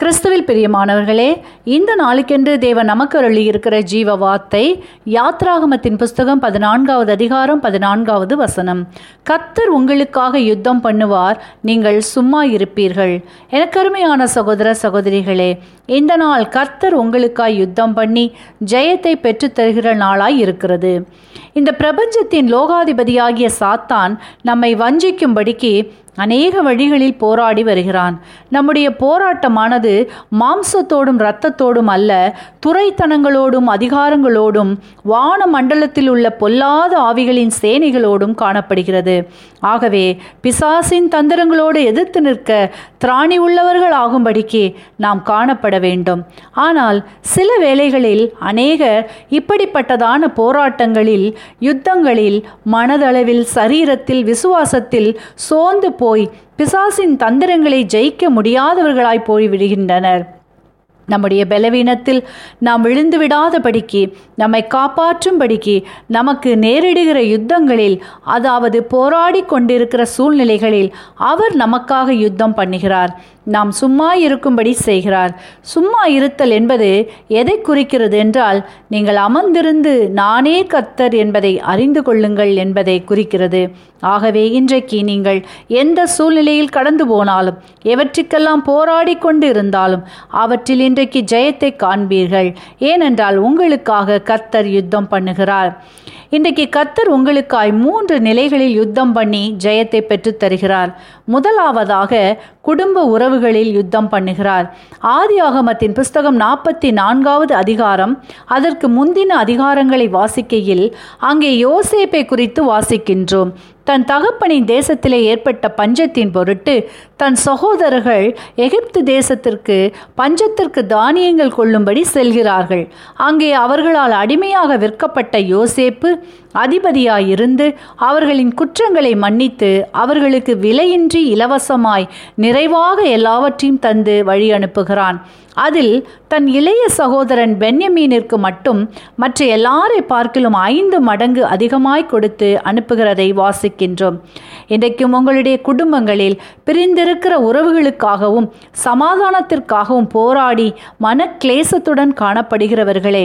கிறிஸ்துவில் பிரியமானவர்களே இந்த நாளுக்கென்று தேவன் நமக்கு அருளி இருக்கிற ஜீவ வார்த்தை யாத்ராகமத்தின் புஸ்தகம் பதினான்காவது அதிகாரம் பதினான்காவது வசனம் கத்தர் உங்களுக்காக யுத்தம் பண்ணுவார் நீங்கள் சும்மா இருப்பீர்கள் எனக்கருமையான சகோதர சகோதரிகளே இந்த நாள் கர்த்தர் உங்களுக்காய் யுத்தம் பண்ணி ஜெயத்தை பெற்றுத் தருகிற நாளாய் இருக்கிறது இந்த பிரபஞ்சத்தின் லோகாதிபதியாகிய சாத்தான் நம்மை வஞ்சிக்கும்படிக்கு அநேக வழிகளில் போராடி வருகிறான் நம்முடைய போராட்டமானது மாம்சத்தோடும் இரத்தத்தோடும் அல்ல துறைத்தனங்களோடும் அதிகாரங்களோடும் வான மண்டலத்தில் உள்ள பொல்லாத ஆவிகளின் சேனைகளோடும் காணப்படுகிறது ஆகவே பிசாசின் தந்திரங்களோடு எதிர்த்து நிற்க திராணி உள்ளவர்கள் ஆகும்படிக்கு நாம் காணப்பட வேண்டும் ஆனால் சில வேளைகளில் அநேகர் இப்படிப்பட்டதான போராட்டங்களில் யுத்தங்களில் மனதளவில் சரீரத்தில் விசுவாசத்தில் சோர்ந்து போய் பிசாசின் தந்திரங்களை ஜெயிக்க முடியாதவர்களாய் போய்விடுகின்றனர் நம்முடைய பலவீனத்தில் நாம் விழுந்து விடாதபடிக்கு நம்மை காப்பாற்றும்படிக்கு நமக்கு நேரிடுகிற யுத்தங்களில் அதாவது போராடி கொண்டிருக்கிற சூழ்நிலைகளில் அவர் நமக்காக யுத்தம் பண்ணுகிறார் நாம் சும்மா இருக்கும்படி செய்கிறார் சும்மா இருத்தல் என்பது எதை குறிக்கிறது என்றால் நீங்கள் அமர்ந்திருந்து நானே கர்த்தர் என்பதை அறிந்து கொள்ளுங்கள் என்பதை குறிக்கிறது ஆகவே இன்றைக்கு நீங்கள் எந்த சூழ்நிலையில் கடந்து போனாலும் எவற்றுக்கெல்லாம் போராடி கொண்டு இருந்தாலும் அவற்றில் இன்றைக்கு ஜெயத்தை காண்பீர்கள் ஏனென்றால் உங்களுக்காக கர்த்தர் யுத்தம் பண்ணுகிறார் இன்றைக்கு கர்த்தர் உங்களுக்காய் மூன்று நிலைகளில் யுத்தம் பண்ணி ஜெயத்தை பெற்றுத் தருகிறார் முதலாவதாக குடும்ப உறவுகளில் யுத்தம் பண்ணுகிறார் ஆதியாகமத்தின் புஸ்தகம் நாற்பத்தி நான்காவது அதிகாரம் அதற்கு முந்தின அதிகாரங்களை வாசிக்கையில் அங்கே யோசேப்பை குறித்து வாசிக்கின்றோம் தன் தகப்பனின் தேசத்திலே ஏற்பட்ட பஞ்சத்தின் பொருட்டு தன் சகோதரர்கள் எகிப்து தேசத்திற்கு பஞ்சத்திற்கு தானியங்கள் கொள்ளும்படி செல்கிறார்கள் அங்கே அவர்களால் அடிமையாக விற்கப்பட்ட யோசேப்பு அதிபதியாயிருந்து அவர்களின் குற்றங்களை மன்னித்து அவர்களுக்கு விலையின்றி இலவசமாய் நிறைவாக எல்லாவற்றையும் தந்து வழி அனுப்புகிறான் அதில் தன் இளைய சகோதரன் பென்யமீனிற்கு மட்டும் மற்ற எல்லாரை பார்க்கிலும் ஐந்து மடங்கு அதிகமாய் கொடுத்து அனுப்புகிறதை வாசிக்கின்றோம் இன்றைக்கும் உங்களுடைய குடும்பங்களில் பிரிந்திருக்கிற உறவுகளுக்காகவும் சமாதானத்திற்காகவும் போராடி மனக்லேசத்துடன் காணப்படுகிறவர்களே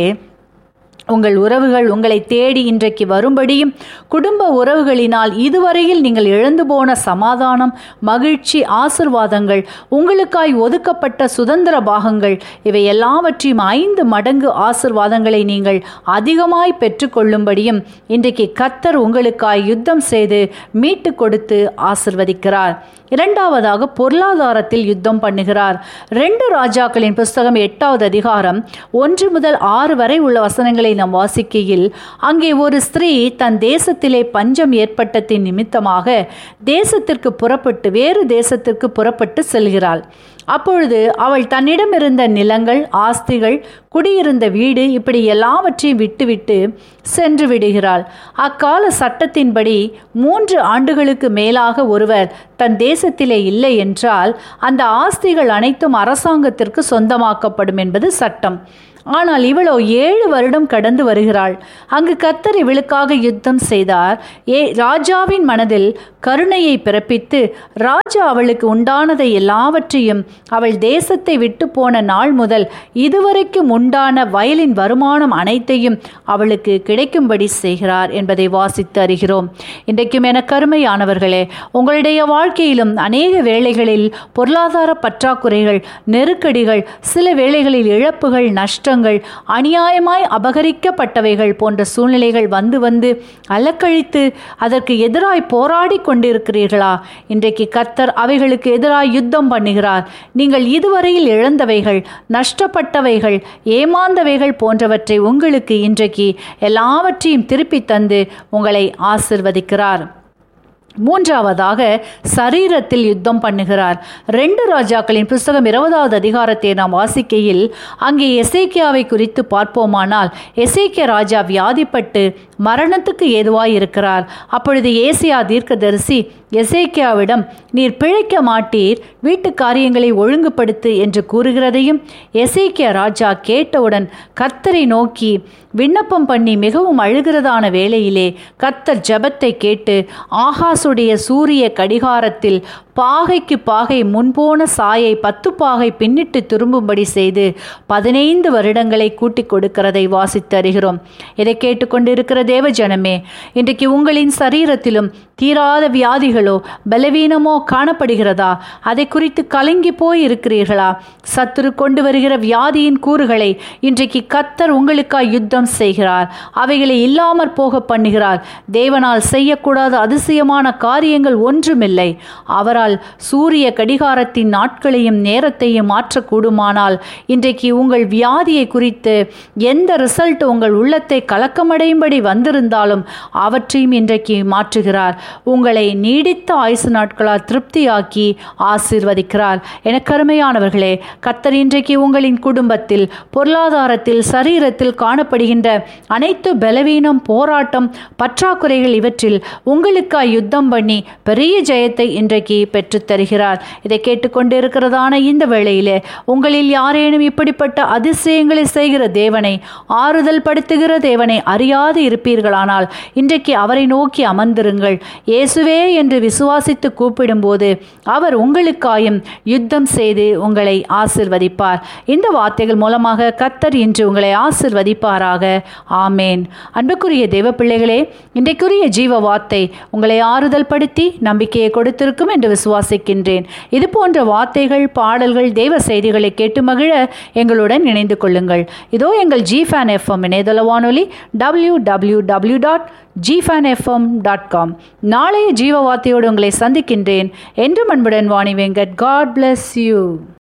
உங்கள் உறவுகள் உங்களை தேடி இன்றைக்கு வரும்படியும் குடும்ப உறவுகளினால் இதுவரையில் நீங்கள் இழந்து போன சமாதானம் மகிழ்ச்சி ஆசிர்வாதங்கள் உங்களுக்காய் ஒதுக்கப்பட்ட சுதந்திர பாகங்கள் இவை எல்லாவற்றையும் ஐந்து மடங்கு ஆசிர்வாதங்களை நீங்கள் அதிகமாய் பெற்றுக்கொள்ளும்படியும் இன்றைக்கு கத்தர் உங்களுக்காய் யுத்தம் செய்து மீட்டு கொடுத்து ஆசிர்வதிக்கிறார் இரண்டாவதாக பொருளாதாரத்தில் யுத்தம் பண்ணுகிறார் ரெண்டு ராஜாக்களின் புஸ்தகம் எட்டாவது அதிகாரம் ஒன்று முதல் ஆறு வரை உள்ள வசனங்களை நாம் வாசிக்கையில் அங்கே ஒரு ஸ்திரீ தன் தேசத்திலே பஞ்சம் ஏற்பட்டதின் நிமித்தமாக தேசத்திற்கு புறப்பட்டு வேறு தேசத்திற்கு புறப்பட்டு செல்கிறாள் அப்பொழுது அவள் தன்னிடம் இருந்த நிலங்கள் ஆஸ்திகள் குடியிருந்த வீடு இப்படி எல்லாவற்றையும் விட்டுவிட்டு சென்று விடுகிறாள் அக்கால சட்டத்தின்படி மூன்று ஆண்டுகளுக்கு மேலாக ஒருவர் தன் தேசத்திலே இல்லை என்றால் அந்த ஆஸ்திகள் அனைத்தும் அரசாங்கத்திற்கு சொந்தமாக்கப்படும் என்பது சட்டம் ஆனால் இவளோ ஏழு வருடம் கடந்து வருகிறாள் அங்கு கத்தர் இவளுக்காக யுத்தம் செய்தார் ஏ ராஜாவின் மனதில் கருணையை பிறப்பித்து ராஜா அவளுக்கு உண்டானதை எல்லாவற்றையும் அவள் தேசத்தை விட்டு போன நாள் முதல் இதுவரைக்கும் உண்டான வயலின் வருமானம் அனைத்தையும் அவளுக்கு கிடைக்கும்படி செய்கிறார் என்பதை வாசித்து அறிகிறோம் இன்றைக்கும் என கருமையானவர்களே உங்களுடைய வாழ்க்கையிலும் அநேக வேளைகளில் பொருளாதார பற்றாக்குறைகள் நெருக்கடிகள் சில வேளைகளில் இழப்புகள் நஷ்டங்கள் அநியாயமாய் அபகரிக்கப்பட்டவைகள் போன்ற சூழ்நிலைகள் வந்து வந்து அலக்கழித்து அதற்கு எதிராய் போராடி கொண்டிருக்கிறீர்களா இன்றைக்கு கத்தர் அவைகளுக்கு எதிராய் யுத்தம் பண்ணுகிறார் நீங்கள் இதுவரையில் இழந்தவைகள் நஷ்டப்பட்டவைகள் ஏமாந்தவைகள் போன்றவற்றை உங்களுக்கு இன்றைக்கு எல்லாவற்றையும் திருப்பி தந்து உங்களை ஆசிர்வதிக்கிறார் மூன்றாவதாக சரீரத்தில் யுத்தம் பண்ணுகிறார் ரெண்டு ராஜாக்களின் புஸ்தகம் இருபதாவது அதிகாரத்தை நாம் வாசிக்கையில் அங்கே எசேக்கியாவை குறித்து பார்ப்போமானால் எசேக்கிய ராஜா வியாதிப்பட்டு மரணத்துக்கு ஏதுவாய் இருக்கிறார் அப்பொழுது ஏசியா தீர்க்கதரிசி எசேக்கியாவிடம் நீர் பிழைக்க மாட்டீர் வீட்டு காரியங்களை ஒழுங்குபடுத்து என்று கூறுகிறதையும் எசேக்கியா ராஜா கேட்டவுடன் கர்த்தரை நோக்கி விண்ணப்பம் பண்ணி மிகவும் அழுகிறதான வேளையிலே கர்த்தர் ஜெபத்தை கேட்டு ஆகாசுடைய சூரிய கடிகாரத்தில் பாகைக்கு பாகை முன்போன சாயை பத்து பாகை பின்னிட்டு திரும்பும்படி செய்து பதினைந்து வருடங்களை கூட்டிக் கொடுக்கிறதை வாசித்து அறிகிறோம் இதை கேட்டுக்கொண்டிருக்கிற தேவ ஜனமே இன்றைக்கு உங்களின் சரீரத்திலும் தீராத வியாதிகளோ பலவீனமோ காணப்படுகிறதா அதை குறித்து கலங்கி போய் இருக்கிறீர்களா சத்துரு கொண்டு வருகிற வியாதியின் கூறுகளை இன்றைக்கு கத்தர் உங்களுக்காய் யுத்தம் செய்கிறார் அவைகளை இல்லாமற் போக பண்ணுகிறார் தேவனால் செய்யக்கூடாத அதிசயமான காரியங்கள் ஒன்றுமில்லை அவரால் சூரிய கடிகாரத்தின் நாட்களையும் நேரத்தையும் மாற்றக்கூடுமானால் இன்றைக்கு உங்கள் வியாதியை குறித்து எந்த ரிசல்ட் உங்கள் உள்ளத்தை கலக்கமடையும்படி வந்திருந்தாலும் அவற்றையும் இன்றைக்கு மாற்றுகிறார் உங்களை நீடித்த ஆயுசு நாட்களால் திருப்தியாக்கி ஆசீர்வதிக்கிறார் எனக்கு அருமையானவர்களே கத்தர் இன்றைக்கு உங்களின் குடும்பத்தில் பொருளாதாரத்தில் சரீரத்தில் காணப்படுகின்ற அனைத்து பலவீனம் போராட்டம் பற்றாக்குறைகள் இவற்றில் உங்களுக்காய் யுத்தம் பண்ணி பெரிய ஜெயத்தை இன்றைக்கு பெற்றுத் தருகிறார் இதை கேட்டுக்கொண்டிருக்கிறதான இந்த வேளையிலே உங்களில் யாரேனும் இப்படிப்பட்ட அதிசயங்களை செய்கிற தேவனை ஆறுதல் படுத்துகிற தேவனை அறியாது இருப்பீர்களானால் இன்றைக்கு அவரை நோக்கி அமர்ந்திருங்கள் இயேசுவே என்று விசுவாசித்து கூப்பிடும்போது அவர் உங்களுக்காயும் யுத்தம் செய்து உங்களை ஆசிர்வதிப்பார் இந்த வார்த்தைகள் மூலமாக கத்தர் இன்று உங்களை ஆசிர்வதிப்பாராக ஆமேன் அன்புக்குரிய தேவ பிள்ளைகளே இன்றைக்குரிய ஜீவ வார்த்தை உங்களை ஆறுதல் படுத்தி நம்பிக்கையை கொடுத்திருக்கும் என்று விசுவாசிக்கின்றேன் இது போன்ற வார்த்தைகள் பாடல்கள் தெய்வ செய்திகளை கேட்டு மகிழ எங்களுடன் இணைந்து கொள்ளுங்கள் இதோ எங்கள் ஜி ஃபேன் எஃப்எம் இணையதள வானொலி W W W dot Gfan FM dot com நாளைய ஜீவ வார்த்தையோடு உங்களை சந்திக்கின்றேன் என்றும் அன்புடன் Vani Venkat God bless you